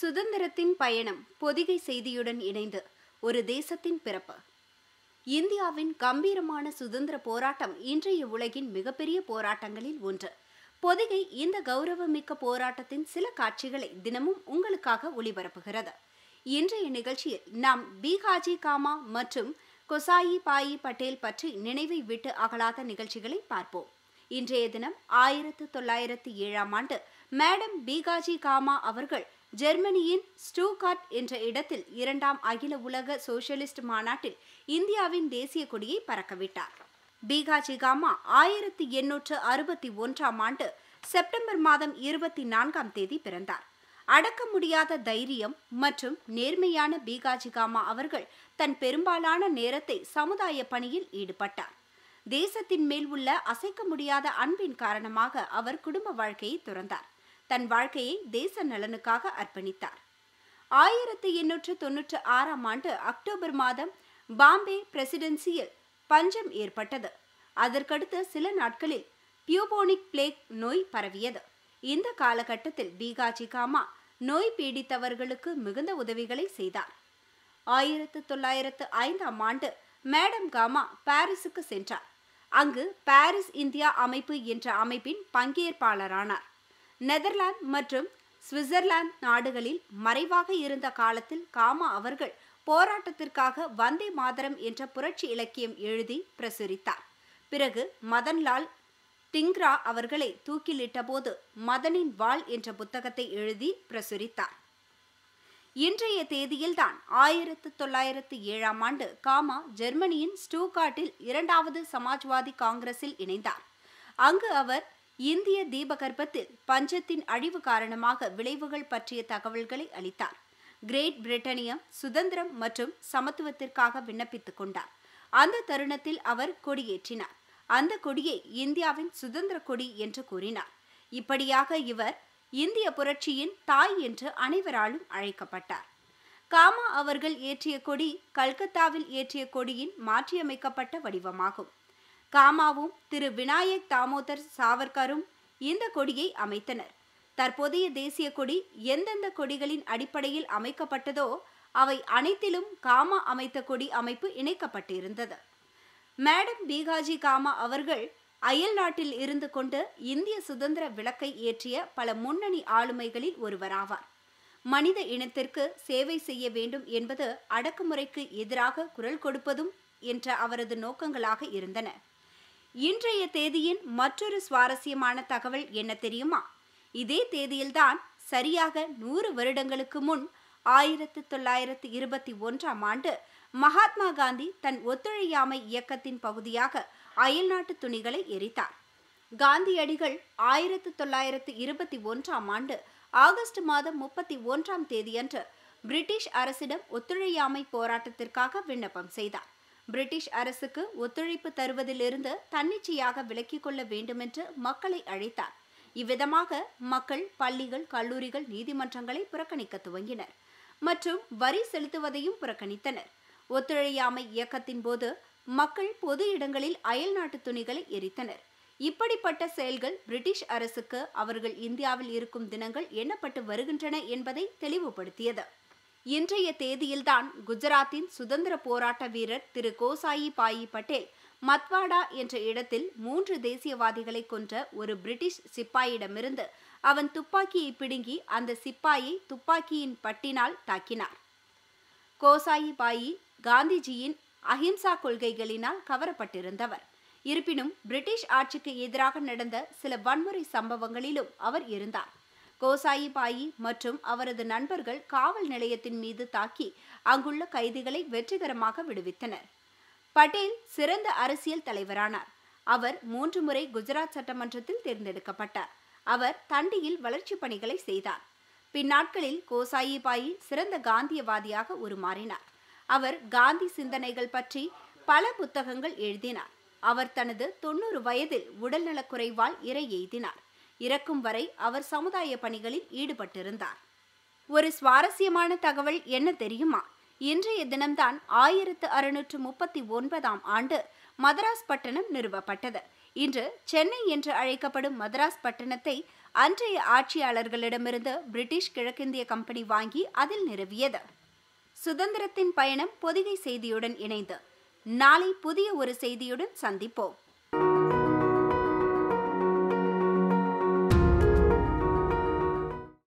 சுதந்திரத்தின் பயணம் பொதிகை செய்தியுடன் இணைந்து ஒரு தேசத்தின் பிறப்பு இந்தியாவின் கம்பீரமான சுதந்திர போராட்டம் இன்றைய உலகின் மிகப்பெரிய போராட்டங்களில் ஒன்று பொதிகை இந்த கௌரவமிக்க போராட்டத்தின் சில காட்சிகளை தினமும் உங்களுக்காக ஒளிபரப்புகிறது இன்றைய நிகழ்ச்சியில் நாம் பீகாஜி காமா மற்றும் கொசாயி பாயி பட்டேல் பற்றி நினைவை விட்டு அகலாத நிகழ்ச்சிகளை பார்ப்போம் இன்றைய தினம் ஆயிரத்து தொள்ளாயிரத்து ஏழாம் ஆண்டு மேடம் பீகாஜி காமா அவர்கள் ஜெர்மனியின் ஸ்டூகார்ட் என்ற இடத்தில் இரண்டாம் அகில உலக சோசியலிஸ்ட் மாநாட்டில் இந்தியாவின் தேசிய கொடியை பறக்கவிட்டார் பீகாஜி காமா ஆயிரத்தி எண்ணூற்று அறுபத்தி ஒன்றாம் ஆண்டு செப்டம்பர் மாதம் இருபத்தி நான்காம் தேதி பிறந்தார் அடக்க முடியாத தைரியம் மற்றும் நேர்மையான பீகாஜி காமா அவர்கள் தன் பெரும்பாலான நேரத்தை சமுதாய பணியில் ஈடுபட்டார் தேசத்தின் மேல் உள்ள அசைக்க முடியாத அன்பின் காரணமாக அவர் குடும்ப வாழ்க்கையை துறந்தார் தன் வாழ்க்கையை தேச நலனுக்காக அர்ப்பணித்தார் ஆயிரத்தி எண்ணூற்று தொன்னூற்று ஆறாம் ஆண்டு அக்டோபர் மாதம் பாம்பே பிரசிடென்சியில் பஞ்சம் ஏற்பட்டது அதற்கடுத்த சில நாட்களில் பியூபோனிக் பிளேக் நோய் பரவியது இந்த காலகட்டத்தில் பீகாஜி காமா நோய் பீடித்தவர்களுக்கு மிகுந்த உதவிகளை செய்தார் ஆயிரத்து தொள்ளாயிரத்து ஐந்தாம் ஆண்டு மேடம் காமா பாரிஸுக்கு சென்றார் அங்கு பாரிஸ் இந்தியா அமைப்பு என்ற அமைப்பின் பங்கேற்பாளரானார் நெதர்லாந்து மற்றும் சுவிட்சர்லாந்து நாடுகளில் மறைவாக இருந்த காலத்தில் காமா அவர்கள் போராட்டத்திற்காக வந்தே மாதரம் என்ற புரட்சி இலக்கியம் எழுதி பிரசுரித்தார் பிறகு மதன்லால் டிங்ரா அவர்களை தூக்கிலிட்டபோது மதனின் வாள் என்ற புத்தகத்தை எழுதி பிரசுரித்தார் இன்றைய தேதியில்தான் ஆயிரத்து தொள்ளாயிரத்து ஏழாம் ஆண்டு காமா ஜெர்மனியின் ஸ்டூகாட்டில் இரண்டாவது சமாஜ்வாதி காங்கிரஸில் இணைந்தார் அங்கு அவர் இந்திய தீபகற்பத்தில் பஞ்சத்தின் அழிவு காரணமாக விளைவுகள் பற்றிய தகவல்களை அளித்தார் கிரேட் பிரிட்டனியம் சுதந்திரம் மற்றும் சமத்துவத்திற்காக விண்ணப்பித்துக் கொண்டார் அந்த தருணத்தில் அவர் கொடியேற்றினார் அந்த கொடியை இந்தியாவின் சுதந்திர கொடி என்று கூறினார் இப்படியாக இவர் இந்திய புரட்சியின் தாய் என்று அனைவராலும் அழைக்கப்பட்டார் காமா அவர்கள் ஏற்றிய கொடி கல்கத்தாவில் ஏற்றிய கொடியின் மாற்றியமைக்கப்பட்ட வடிவமாகும் காமாவும் திரு வினாயக் தாமோதர் சாவர்கரும் இந்த கொடியை அமைத்தனர் தற்போதைய தேசிய கொடி எந்தெந்த கொடிகளின் அடிப்படையில் அமைக்கப்பட்டதோ அவை அனைத்திலும் காமா அமைத்த கொடி அமைப்பு இணைக்கப்பட்டிருந்தது மேடம் பீகாஜி காமா அவர்கள் அயல் நாட்டில் இருந்து கொண்டு இந்திய சுதந்திர விளக்கை ஏற்றிய பல முன்னணி ஆளுமைகளில் ஒருவராவார் மனித இனத்திற்கு சேவை செய்ய வேண்டும் என்பது அடக்குமுறைக்கு எதிராக குரல் கொடுப்பதும் என்ற அவரது நோக்கங்களாக இருந்தன இன்றைய தேதியின் மற்றொரு சுவாரஸ்யமான தகவல் என்ன தெரியுமா இதே தேதியில்தான் சரியாக நூறு வருடங்களுக்கு முன் ஆயிரத்து தொள்ளாயிரத்து இருபத்தி ஒன்றாம் ஆண்டு மகாத்மா காந்தி தன் ஒத்துழையாமை இயக்கத்தின் பகுதியாக அயல்நாட்டு துணிகளை எரித்தார் காந்தியடிகள் ஆயிரத்து தொள்ளாயிரத்து இருபத்தி ஒன்றாம் ஆண்டு ஆகஸ்ட் மாதம் முப்பத்தி ஒன்றாம் தேதியன்று பிரிட்டிஷ் அரசிடம் ஒத்துழையாமை போராட்டத்திற்காக விண்ணப்பம் செய்தார் பிரிட்டிஷ் அரசுக்கு ஒத்துழைப்பு தருவதிலிருந்து தன்னிச்சையாக விலக்கிக் கொள்ள வேண்டுமென்று மக்களை அழைத்தார் இவ்விதமாக மக்கள் பள்ளிகள் கல்லூரிகள் நீதிமன்றங்களை புறக்கணிக்க துவங்கினர் மற்றும் வரி செலுத்துவதையும் புறக்கணித்தனர் ஒத்துழையாமை இயக்கத்தின் போது மக்கள் பொது இடங்களில் அயல் நாட்டு துணிகளை எரித்தனர் இப்படிப்பட்ட செயல்கள் பிரிட்டிஷ் அரசுக்கு அவர்கள் இந்தியாவில் இருக்கும் தினங்கள் எண்ணப்பட்டு வருகின்றன என்பதை தெளிவுபடுத்தியது இன்றைய தேதியில்தான் குஜராத்தின் சுதந்திர போராட்ட வீரர் திரு கோசாயி பாயி பட்டேல் மத்வாடா என்ற இடத்தில் மூன்று தேசியவாதிகளை கொன்ற ஒரு பிரிட்டிஷ் சிப்பாயிடமிருந்து அவன் துப்பாக்கியை பிடுங்கி அந்த சிப்பாயை துப்பாக்கியின் பட்டினால் தாக்கினார் கோசாயி பாயி காந்திஜியின் அஹிம்சா கொள்கைகளினால் கவரப்பட்டிருந்தவர் இருப்பினும் பிரிட்டிஷ் ஆட்சிக்கு எதிராக நடந்த சில வன்முறை சம்பவங்களிலும் அவர் இருந்தார் கோசாயி பாயி மற்றும் அவரது நண்பர்கள் காவல் நிலையத்தின் மீது தாக்கி அங்குள்ள கைதிகளை வெற்றிகரமாக விடுவித்தனர் பட்டேல் சிறந்த அரசியல் தலைவரானார் அவர் மூன்று முறை குஜராத் சட்டமன்றத்தில் தேர்ந்தெடுக்கப்பட்டார் அவர் தண்டியில் வளர்ச்சி பணிகளை செய்தார் பின்னாட்களில் கோசாயி பாயி சிறந்த காந்தியவாதியாக உருமாறினார் அவர் காந்தி சிந்தனைகள் பற்றி பல புத்தகங்கள் எழுதினார் அவர் தனது தொண்ணூறு வயதில் உடல்நலக்குறைவால் இறை எய்தினார் இறக்கும் வரை அவர் சமுதாய பணிகளில் ஈடுபட்டிருந்தார் ஒரு சுவாரஸ்யமான தகவல் என்ன தெரியுமா இன்றைய தினம்தான் ஆயிரத்து அறுநூற்று முப்பத்தி ஒன்பதாம் ஆண்டு மதராஸ் பட்டணம் நிறுவப்பட்டது இன்று சென்னை என்று அழைக்கப்படும் மதராஸ் பட்டணத்தை அன்றைய ஆட்சியாளர்களிடமிருந்து பிரிட்டிஷ் கிழக்கிந்திய கம்பெனி வாங்கி அதில் நிறுவியது சுதந்திரத்தின் பயணம் பொதிகை செய்தியுடன் இணைந்து நாளை புதிய ஒரு செய்தியுடன் சந்திப்போம்